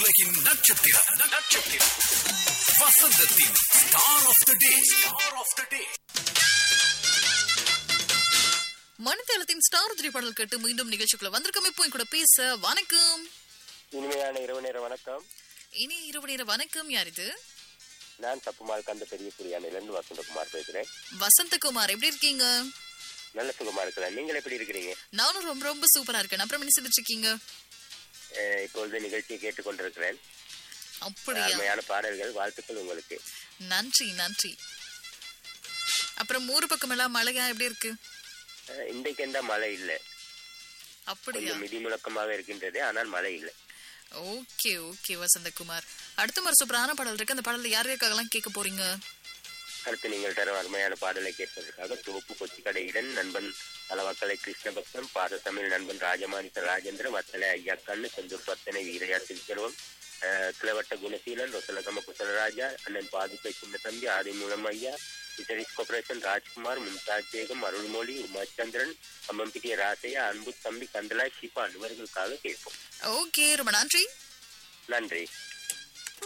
உலகின் நட்சத்திரம் நட்சத்திரம் வசந்தத்தின் star of the day star of the day மணித்தளத்தின் ஸ்டார் திரைப்படல் கேட்டு மீண்டும் நிகழ்ச்சிக்குள்ள வந்திருக்கோம் இப்போ என் கூட பேச வணக்கம் இனிமையான இரவு நேர வணக்கம் இனி இரவு நேர வணக்கம் யார் இது நான் தப்புமால் கந்த பெரிய புரியானிலிருந்து வசந்தகுமார் பேசுறேன் வசந்தகுமார் எப்படி இருக்கீங்க நல்ல சுகமா இருக்கிறேன் நீங்கள் எப்படி இருக்கிறீங்க நானும் ரொம்ப ரொம்ப சூப்பரா இருக்கேன் அப்புறம் என்ன செஞ்சுட்டு இருக்கீங்க அஹ், இப்பொழுது நிகழ்ச்சியை கேட்டுக்கொண்டிருக்கிறேன் அப்படியா அருமையான பாடல்கள் வாழ்த்துக்கள் உங்களுக்கு நன்றி நன்றி அப்புறம் ஊரு பக்கம் எல்லாம் மழையா எப்படி இருக்கு அஹ், இன்றைக்கு எந்த மழை இல்லை அப்படியா கொஞ்சம் மிதி முழக்கமாக இருக்கின்றது ஆனால் மழை இல்லை ஓகே ஓகே வசந்தகுமார் அடுத்த மாதிரி சூப்பரான பாடல் இருக்கு அந்த பாடல்ல யார் யாருக்காகலாம் கேட்க போறீங்க அடுத்து நீங்கள் தரும் அருமையான பாடலை கேட்பதற்காக தோப்பு கொச்சிக்கடையுடன் நண்பன் தலவக்கலை கிருஷ்ணபக்தன் பாத தமிழ் நண்பன் ராஜமாணிக்க ராஜேந்திர வத்தலை ஐயா கண்ணு செந்தூர் பத்தனை வீரையா திருச்செல்வம் அஹ், கிளவட்ட குணசீலன் ரொசலகம குசலராஜா அண்ணன் பாதுகை சின்ன தம்பி ஆதிமூலம் ஐயா இட்டரிஸ் கார்பரேஷன் ராஜ்குமார் மும்தாஜ் பேகம் அருள்மொழி உமாச்சந்திரன் அம்மம்பிட்டிய ராசையா அன்பு தம்பி கந்தலாய் ஷிபா இவர்களுக்காக கேட்போம் ஓகே ரொம்ப நன்றி நன்றி